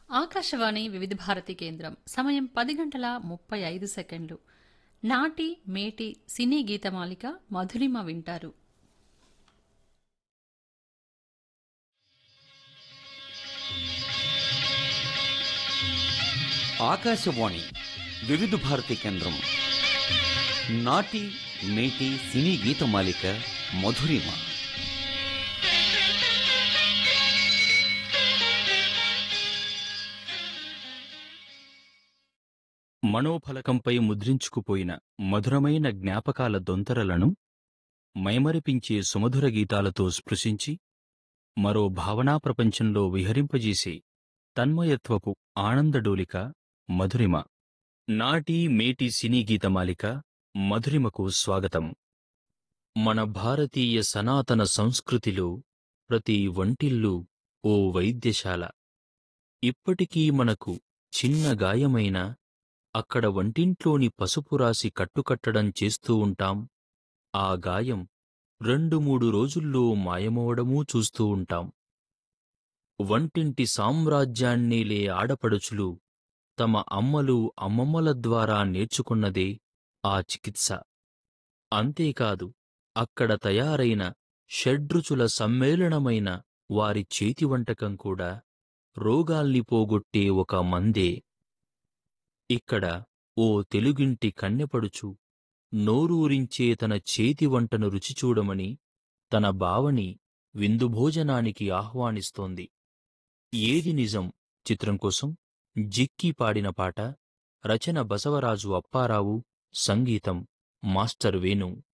ఆకాశవాణి వివిధ భారతి కేంద్రం సమయం పది గంటల ముప్పై ఐదు సెకండ్లు నాటి మేటి సినీ గీతమాలిక మధురిమ వింటారు ఆకాశవాణి వివిధ భారతి కేంద్రం నాటి నేటి సినీ గీతమాలిక మధురిమ మనోఫలకంపై ముద్రించుకుపోయిన మధురమైన జ్ఞాపకాల దొంతరలను మైమరిపించే సుమధుర గీతాలతో స్పృశించి మరో భావనా ప్రపంచంలో విహరింపజేసే తన్మయత్వపు ఆనందడోలిక మధురిమ నాటి మేటి సినీ గీతమాలిక మధురిమకు స్వాగతం మన భారతీయ సనాతన సంస్కృతిలో ప్రతి వంటిల్లు ఓ వైద్యశాల ఇప్పటికీ మనకు చిన్న గాయమైనా అక్కడ వంటింట్లోని పసుపు రాసి కట్టుకట్టడం చేస్తూ ఉంటాం ఆ గాయం రెండు మూడు రోజుల్లో మాయమవడమూ చూస్తూ ఉంటాం వంటింటి సామ్రాజ్యాన్నేలే ఆడపడుచులు తమ అమ్మలు అమ్మమ్మల ద్వారా నేర్చుకున్నదే ఆ చికిత్స అంతేకాదు అక్కడ తయారైన షడ్రుచుల సమ్మేళనమైన వారి చేతి వంటకం కూడా రోగాల్ని పోగొట్టే ఒక మందే ఇక్కడ ఓ తెలుగింటి కన్నెపడుచు నోరూరించే తన చేతి వంటను రుచి చూడమని తన బావని విందుభోజనానికి ఆహ్వానిస్తోంది ఏది నిజం చిత్రం కోసం జిక్కి పాడిన పాట రచన బసవరాజు అప్పారావు సంగీతం మాస్టర్ వేణు